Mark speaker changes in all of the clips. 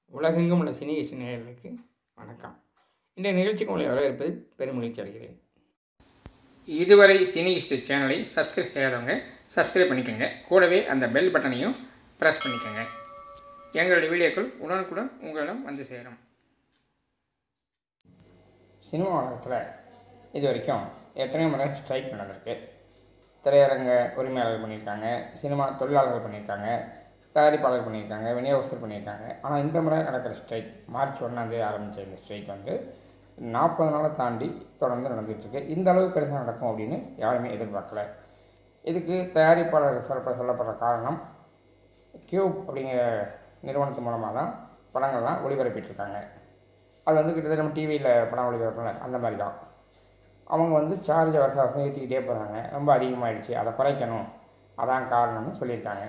Speaker 1: உலகெங்கும் உள்ள சினி நேயர்களுக்கு வணக்கம் இன்றைய நிகழ்ச்சிக்கு உங்களை வரவேற்பது பெருமகிழ்ச்சி அடைகிறேன் இதுவரை சினி ஹிஸ்ட்ரி சேனலை சப்ஸ்கிரைப் செய்யாதவங்க சப்ஸ்கிரைப் பண்ணிக்கோங்க கூடவே அந்த பெல் பட்டனையும் ப்ரெஸ் பண்ணிக்கோங்க எங்களுடைய வீடியோக்கள் உடனுக்குடன் உங்களிடம் வந்து சேரும் சினிமா உலகத்தில் இது வரைக்கும் எத்தனையோ முறை ஸ்ட்ரைக் நடந்திருக்கு திரையரங்க உரிமையாளர்கள் பண்ணியிருக்காங்க சினிமா தொழிலாளர்கள் பண்ணியிருக்காங்க தயாரிப்பாளர் பண்ணியிருக்காங்க விநியோகஸ்தர் பண்ணியிருக்காங்க ஆனால் இந்த முறை நடக்கிற ஸ்ட்ரைக் மார்ச் ஒன்றாந்தேதி ஆரம்பித்த இந்த ஸ்ட்ரைக் வந்து நாற்பது நாளை தாண்டி தொடர்ந்து நடந்துகிட்ருக்கு இந்த அளவு பெருசாக நடக்கும் அப்படின்னு யாருமே எதிர்பார்க்கல இதுக்கு தயாரிப்பாளர் சொல்ல சொல்லப்படுற காரணம் கியூப் அப்படிங்கிற நிறுவனத்து மூலமாக தான் படங்கள்லாம் ஒளிபரப்பிட்டுருக்காங்க அது வந்து கிட்டத்தட்ட நம்ம டிவியில் படம் ஒளிபரப்பல அந்த மாதிரி தான் அவங்க வந்து சார்ஜை வருஷம் வருஷம் ஏற்றிக்கிட்டே போகிறாங்க ரொம்ப அதிகமாகிடுச்சு அதை குறைக்கணும் அதான் காரணம்னு சொல்லியிருக்காங்க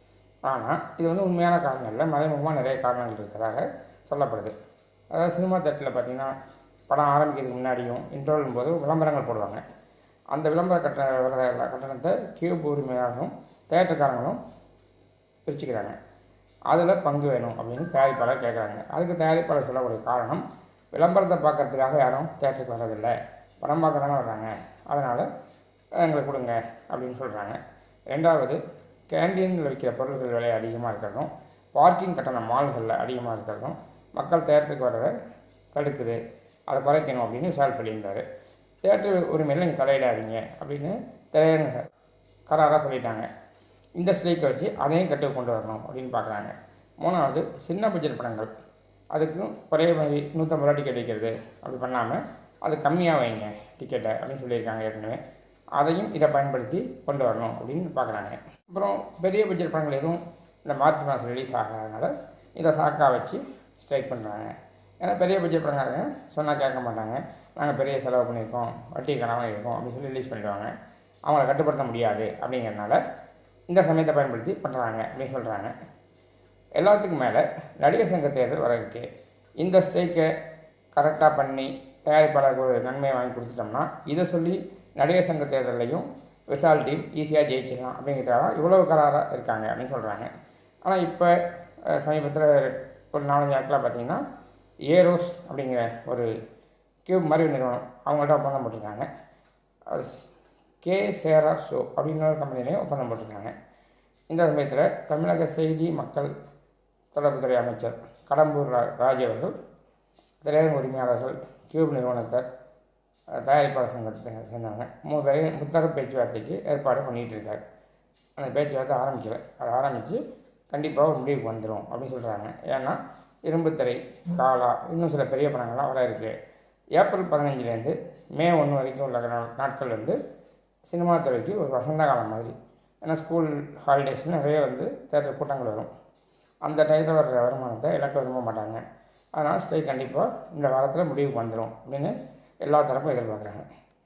Speaker 1: ஆனால் இது வந்து உண்மையான காரணம் இல்லை மறைமுகமாக நிறைய காரணங்கள் இருக்கிறதாக சொல்லப்படுது அதாவது சினிமா தேட்டரில் பார்த்திங்கன்னா படம் ஆரம்பிக்கிறதுக்கு முன்னாடியும் இன்டர்வலும் போது விளம்பரங்கள் போடுவாங்க அந்த விளம்பர கட்டண வில- கட்டணத்தை டியூப் உரிமையாளரும் தேட்டருக்காரங்களும் பிரிச்சுக்கிறாங்க அதில் பங்கு வேணும் அப்படின்னு தயாரிப்பாளர் கேட்குறாங்க அதுக்கு தயாரிப்பாளர் சொல்லக்கூடிய காரணம் விளம்பரத்தை பார்க்கறதுக்காக யாரும் தேட்டருக்கு வர்றதில்லை படம் பார்க்க தானே வர்றாங்க அதனால் எங்களுக்கு கொடுங்க அப்படின்னு சொல்கிறாங்க ரெண்டாவது கேண்டீனில் விற்கிற பொருட்கள் விலை அதிகமாக இருக்கிறதும் பார்க்கிங் கட்டணம் மால்களில் அதிகமாக இருக்கிறதும் மக்கள் தேட்டருக்கு வர்றதை தடுக்குது அதை குறைக்கணும் அப்படின்னு விஷால் சொல்லியிருந்தார் தேட்டர் உரிமையில் நீங்கள் தலையிடாதீங்க அப்படின்னு திரையரங்க கராராக சொல்லிட்டாங்க இந்த ஸ்ட்ரைக்கை வச்சு அதையும் கட்டு கொண்டு வரணும் அப்படின்னு பார்க்குறாங்க மூணாவது சின்ன பட்ஜெட் படங்கள் அதுக்கும் ஒரே மாதிரி நூற்றம்பது ரூபா டிக்கெட் வைக்கிறது அப்படி பண்ணாமல் அது கம்மியாக வைங்க டிக்கெட்டை அப்படின்னு சொல்லியிருக்காங்க ஏற்கனவே அதையும் இதை பயன்படுத்தி கொண்டு வரணும் அப்படின்னு பார்க்குறாங்க அப்புறம் பெரிய பட்ஜெட் படங்கள் எதுவும் இந்த மார்ச் மாதம் ரிலீஸ் ஆகாதனால இதை சாக்கா வச்சு ஸ்ட்ரைக் பண்ணுறாங்க ஏன்னா பெரிய பட்ஜெட் படங்காரங்க சொன்னால் கேட்க மாட்டாங்க நாங்கள் பெரிய செலவு பண்ணியிருக்கோம் வட்டி கனவாக இருக்கோம் அப்படின்னு சொல்லி ரிலீஸ் பண்ணிடுவாங்க அவங்கள கட்டுப்படுத்த முடியாது அப்படிங்கிறனால இந்த சமயத்தை பயன்படுத்தி பண்ணுறாங்க அப்படின்னு சொல்கிறாங்க எல்லாத்துக்கும் மேலே நடிகர் சங்க தேர்தல் வர இருக்கு இந்த ஸ்ட்ரைக்கை கரெக்டாக பண்ணி தயாரிப்பாளருக்கு ஒரு நன்மையை வாங்கி கொடுத்துட்டோம்னா இதை சொல்லி நடிகர் சங்க தேர்தலையும் விசால் டீம் ஈஸியாக ஜெயிச்சிடலாம் அப்படிங்கிறதுக்காக இவ்வளவு கராராக இருக்காங்க அப்படின்னு சொல்கிறாங்க ஆனால் இப்போ சமீபத்தில் ஒரு நாலஞ்சு நாட்களாக பார்த்தீங்கன்னா ஏரோஸ் அப்படிங்கிற ஒரு கியூப் மாதிரி ஒரு நிறுவனம் அவங்கள்ட்ட ஒப்பந்தம் போட்டிருக்காங்க அது கே சேரா ஷோ அப்படின்னு ஒரு கம்பெனிலையும் ஒப்பந்தம் போட்டிருக்காங்க இந்த சமயத்தில் தமிழக செய்தி மக்கள் தொடர்புத்துறை அமைச்சர் கடம்பூர் ரா ராஜ் அவர்கள் திரையரங்க உரிமையாளர்கள் கியூப் நிறுவனத்தார் அஹ், தயாரிப்பாளர் சங்கத்தை சேர்ந்தவங்க மூணு பேரையும் முத்தர பேச்சுவார்த்தைக்கு ஏற்பாடு பண்ணிகிட்டு இருக்கார் அந்த பேச்சுவார்த்தை ஆரம்பிக்கல அது ஆரம்பித்து கண்டிப்பாக ஒரு முடிவுக்கு வந்துடும் அப்படின்னு சொல்கிறாங்க ஏன்னா இரும்புத்திரை காலா இன்னும் சில பெரிய படங்கள்லாம் வர இருக்குது ஏப்ரல் பதினஞ்சுலேருந்து மே ஒன்று வரைக்கும் உள்ள நா- நாட்கள் வந்து சினிமா துறைக்கு ஒரு வசந்த காலம் மாதிரி ஏன்னா ஸ்கூல் ஹாலிடேஸ்னு நிறைய வந்து தேட்டர் கூட்டங்கள் வரும் அந்த டயத்தில் வர்ற வருமானத்தை இழக்க விரும்ப மாட்டாங்க அதனால் ஸ்ட்ரைக் கண்டிப்பாக இந்த வாரத்தில் முடிவுக்கு வந்துடும் அப்படின்னு எல்லா தரப்பும் எதிர்பார்க்குறாங்க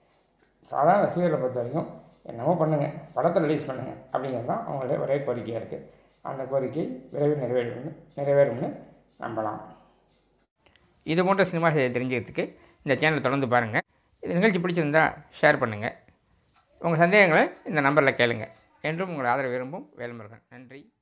Speaker 1: சாதாரண ரசிகர்களை பொறுத்த வரைக்கும் என்னமோ பண்ணுங்கள் படத்தை ரிலீஸ் பண்ணுங்கள் அப்படிங்கிறது தான் அவங்களுடைய ஒரே கோரிக்கையாக இருக்குது அந்த கோரிக்கை விரைவில் நிறைவேறும்னு நிறைவேறும்னு நம்பலாம் இது போன்ற சினிமா செய்தி தெரிஞ்சுக்கிறதுக்கு இந்த சேனலை தொடர்ந்து பாருங்கள் இந்த நிகழ்ச்சி பிடிச்சிருந்தா ஷேர் பண்ணுங்கள் உங்கள் சந்தேகங்களை இந்த நம்பரில் கேளுங்க என்றும் உங்களை ஆதரவு விரும்பும் வேல்முருகன் நன்றி